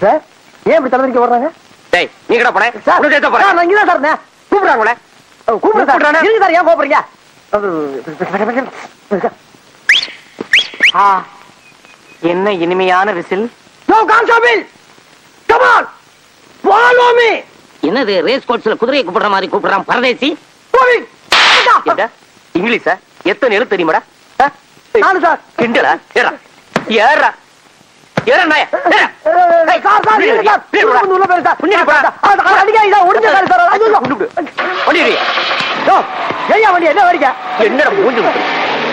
Sir ஏன் இப்படி தலைவரிக்க ஓடுறாங்க டேய் நீ கிட்ட போனே சார் உன்னை சேர்த்த சார், போறேன் நான் இங்கதான் சார் இருந்தேன். கூப்பிடுறாங்களே ஓ, கூப்பிடுறேன் சார் கூப்பிடுறானே? இருங்க சார் ஏன் கோபப்படுறீங்க ஆ என்ன இனிமையான whistle no constable come on follow me என்னது ரேஸ் கோர்ஸ்ல குதிரையை கூப்பிடுற மாதிரி கூப்பிடுறான் பரதேசி கோவிங் என்ன இங்கிலீஷா எத்தனை எழுத்து தெரியுமாடா ஆ? ஏய், நானு சார் கிண்டலா ஏறா ஏறா ஏறா நாய ஏறா. ஏய், சார் சார் இருங்க சார் பின்னாடி போடா. கொஞ்சம் உள்ள போயிரு சார் பின்னாடி போடா. ஆ, ஆ, அடிக்காதீங்க சார் ஒடிஞ்ச சார் சார் ஐயோ கொண்டு விடு. வண்டி எடு. யோ ஏய்யா வண்டி என்ன வரீங்க என்னடா மூஞ்சி விட்டு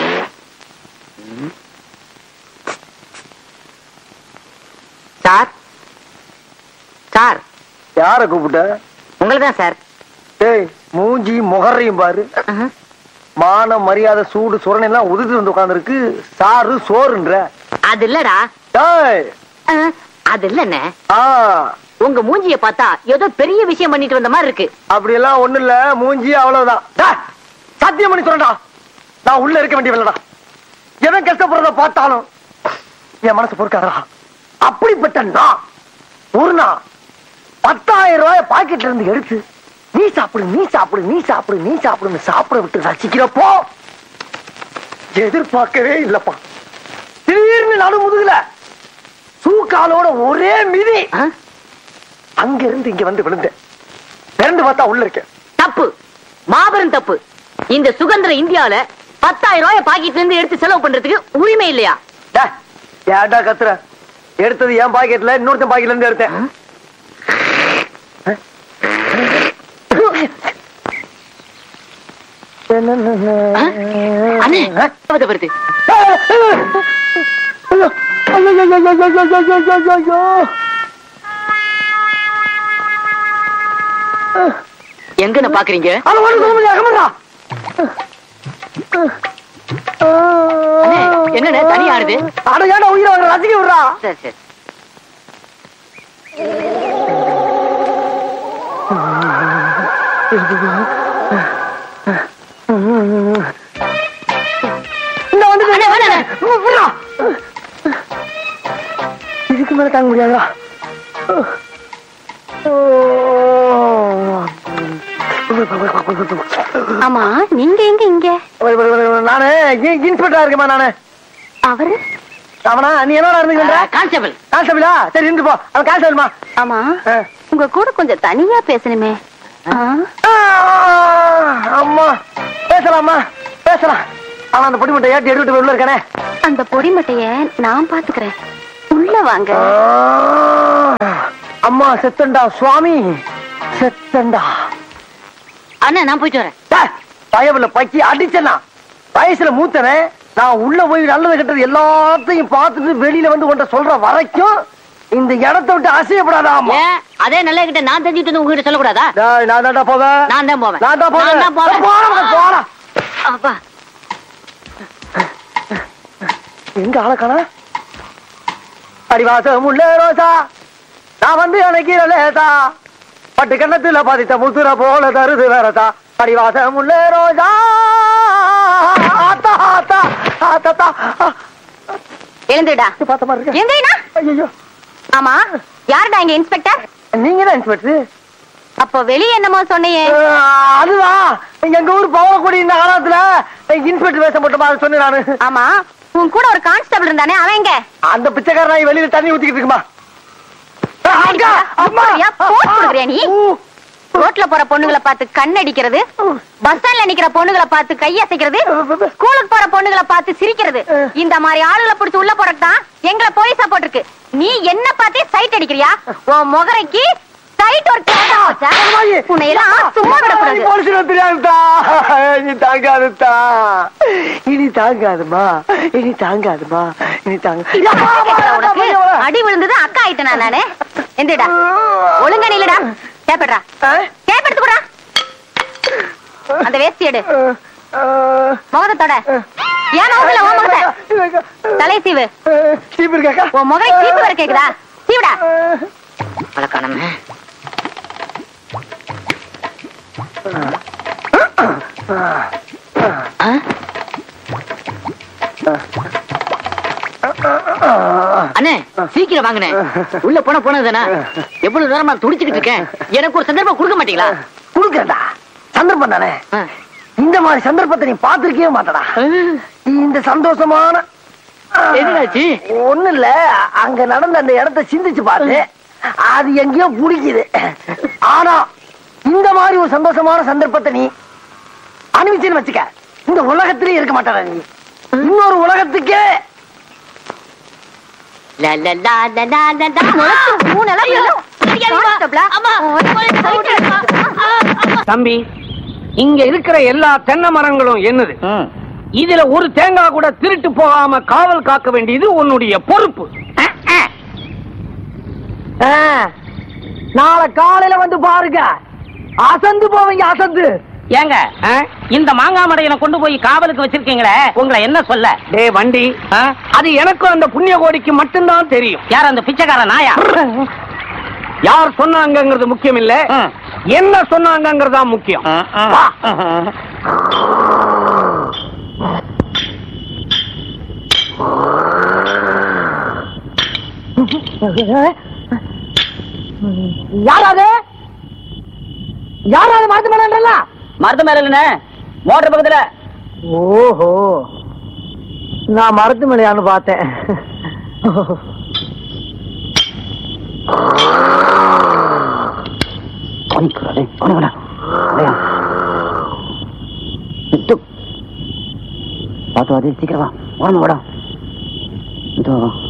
சார் சார் யார கூப்பிட்ட உங்களை தான் சார் ஏய் மூஞ்சி முகரையும் பாரு ஆஹா. மான மரியாதை சூடு சுரணை எல்லாம் உதிர்த்து வந்து உட்கார்ந்துருக்கு சாரு சோறுன்ற அது இல்லடா ஏய் ஆ, அது இல்லண்ணே ஆ உங்க மூஞ்சிய பார்த்தா ஏதோ பெரிய விஷயம் பண்ணிட்டு வந்த மாதிரி இருக்கு அப்படி எல்லாம் ஒண்ணு இல்ல மூஞ்சி அவ்வளவுதான் டேய், சத்தியம் பண்ணி சொல்றா நான் உள்ள இருக்க வேண்டியவில்லடா எவன் கஷ்டப்படுறத பார்த்தாலும் என் மனசு பொறுக்காதா அப்படிப்பட்ட நான் ஒரு நாள் பத்தாயிரம் ரூபாய் பாக்கெட்ல இருந்து எடுத்து நீ சாப்பிடு நீ சாப்பிடு நீ சாப்பிடு நீ சாப்பிடுன்னு சாப்பிட விட்டு ரசிக்கிறப்போ எதிர்பார்க்கவே இல்லப்பா திடீர்னு நடு முதுகுல சூக்காலோட ஒரே மிதி ஆ? அங்க இருந்து இங்க வந்து விழுந்தேன் பிறந்து பார்த்தா உள்ள இருக்கேன் தப்பு மாபெரும் தப்பு இந்த சுதந்திர இந்தியால பத்தாயிரம் ரூபாய் பாக்கெட்ல இருந்து எடுத்து செலவு பண்றதுக்கு உரிமை இல்லையா டேய், ஏன்டா கத்துற எடுத்தது என் பாக்கெட்ல இன்னொருத்தன் பாக்கெட்ல இருந்து எடுத்தேன் ஆ? அண்ணே வருது, வருது ஐயோ, ஐயோ, ஐயோ, ஐயோ, ஐயோ, ஐயோ, ஐயோ, ஐயோ. எங்கன்னு பாக்குறீங்க அட, ஒண்ணும் சொல்ல முடியாது, கம்முனுடா. அண்ணே, என்னண்ணே, தனியா ஆடுது? அட, ஏன்டா உயிரை வாங்குற? ரசிக்க விடுறா. சரி சரி இந்த வந்துட்டு- அண்ணே, வேணாம், அண்ணே. விடுறா. இதுக்கு மேல தாங்க முடியாதுடா ஆமா நீங்க எங்க இங்க நானு இ- இன்ஸ்பெக்டரா இருக்கேமா நானு அவரு அவனா நீ என்னடா இருந்துக்கின்ற கான்ஸ்டபிள் கான்ஸ்டபிளா சரி இருந்து போ அவன் கான்ஸ்டபிள்மா ஆமா உங்க கூட கொஞ்சம் தனியா பேசணுமே ஆ? அம்மா பேசலாமா பேசலாம் ஆனா அந்த பொடி மட்டும் ஏட்டி எடுத்துட்டு போய் உள்ள இருக்கானே அந்த பொடி மட்டைய நான் பாத்துக்கிறேன் உள்ள வாங்க ஆ, அம்மா செத்தண்டா சுவாமி செத்தண்டா அண்ணா நான் போயிட்டு வரேன் டேய், பயவுல பக்கி அடிச்சனா வயசுல மூத்தனே நான் உள்ள போய் நல்லது கெட்டது எல்லாத்தையும் பார்த்துட்டு வெளியில வந்து உன்ட்ட சொல்ற வரைக்கும் இந்த இடத்தை விட்டு அசையப்படாதாமா ஏன் அதே நல்ல கிட்ட நான் தெரிஞ்சுட்டு வந்து உங்ககிட்ட சொல்லக்கூடாதா டேய், நான் தான்டா போவேன் நான் தான் போவேன் நான் தான் போவேன் நான் தான் போவேன் போடா, போடா. அப்பா எங்க ஆளக்கானா அடிவாசம் உள்ள ரோசா நான் வந்து அணைக்கிற லேசா பட்டு கண்ணத்துல பதித்த முத்துற போல தருது வேறதா அடிவாசம் உள்ள ரோசா ஆத்தா ஆத்தா ஆத்தா எழுந்துடா பார்த்த மாதிரி இருக்கு எந்திரிடா ஐயோ ஆமா யாருடா இங்க இன்ஸ்பெக்டர் நீங்க தான் இன்ஸ்பெக்டர் அப்போ வெளிய என்னமோ சொன்னியே அதுதான் எங்க ஊர் பவளக்குடி இந்த காலத்துல இன்ஸ்பெக்டர் வேஷம் போட்டுமா அதை சொன்னேன் நானு ஆமா உன் கூட ஒரு கான்ஸ்டபிள் இருந்தானே அவன் எங்க அந்த பிச்சைக்கார நாய் வெளியில தண்ணி ஊத்திக்கிட்டு இருக்குமா அக்கா, அம்மா. அப்படியா? போட்டு கொடுக்குறியா நீ? ஊ. ரோட்ல போற பொண்ணுங்களை பார்த்து கண் அடிக்கிறது பஸ் ஸ்டாண்ட்ல நிக்கிற பொண்ணுங்களை பார்த்து கையசைக்கிறது ஸ்கூலுக்கு போற பொண்ணுங்களை பார்த்து சிரிக்கிறது இந்த மாதிரி ஆளுகளை பிடிச்சு உள்ள போறதுதான் எங்களை போலீஸா போட்டிருக்கு நீ என்ன பார்த்தே சைட் அடிக்கிறியா உன் முகரைக்கு சைட் ஒரு கேட்டா வச்சா உன்னை எல்லாம் சும்மா விடக்கூடாது போலீஸ்ல தெரியாதுதா இனி தாங்காதுதா இனி தாங்காதுமா இனி தாங்காதுமா இனி தாங்க கேக்குதா உனக்கு அடி விழுந்தது அக்கா ஆயிட்டனா நானு எந்திரடா ஒழுங்க நில்லுடா கேப்பட்றா கேப் எடுத்துக்கூடா அந்த வேஸ்டி எடு முகத்தை தொட ஏன் நோக்கல உன் முகத்தை தலை சீவு சீப்பு இருக்காக்கா உன் முகரை சீப்பு வர கேக்குதா சீவுடா பழக்கானமே அண்ணே அண்ணே சீக்கிரம் வாங்கண்ணே உள்ள போன போனதுதானே எவ்வளவு நேரமா துடிச்சுக்கிட்டு இருக்கேன் எனக்கு ஒரு சந்தர்ப்பம் கொடுக்க மாட்டீங்களா குடுக்கறடா சந்தர்ப்பம் தானே ஆ. இந்த மாதிரி சந்தர்ப்பத்தை நீ பாத்திருக்கவே மாட்டடா இந்த சந்தோஷமான என்னாச்சு? ஒண்ணு இல்ல அங்க நடந்த அந்த இடத்தை சிந்திச்சு பாரு அது எங்கேயோ புடிக்குது ஆனா இந்த மாதிரி ஒரு சந்தோஷமான சந்தர்ப்பத்தை நீ அனுபவிச்சுன்னு வச்சுக்க இந்த உலகத்திலே இருக்க மாட்டாடா நீ இன்னொரு உலகத்துக்கே லா, லா, லா, லா, லா, லா, லா. முளைச்சு மூணு இலை விழும். கான்ஸ்டபிளா? தம்பி இங்க இருக்கிற எல்லா தென்னை மரங்களும் என்னது இதுல ஒரு தேங்காய் கூட திருட்டு போகாம காவல் காக்க வேண்டியது உன்னுடைய பொறுப்பு நாளை காலையில வந்து பாருங்க அசந்து போவீங்க அசந்து ஏங்க இந்த மாங்காய் மடையனை கொண்டு போய் காவலுக்கு வச்சிருக்கீங்களே உங்களை என்ன சொல்ல டே வண்டி அது எனக்கும் அந்த புண்ணிய கோடிக்கு மட்டும்தான் தெரியும் யார் அந்த பிச்சைக்கார நாயா யார் சொன்னாங்கங்கிறது முக்கியம் இல்ல ம். என்ன சொன்னாங்கங்கிறது தான் முக்கியம் வா. யாராவது யாராவது மருந்து மேல மருது மேல இல்ல மோட்டர் பக்கத்துல ஓஹோ நான் மரத்து மேலையான்னு பார்த்தேன் பார்த்து வாதி சீக்கிரம் வா ஓரமா வாடா இதோ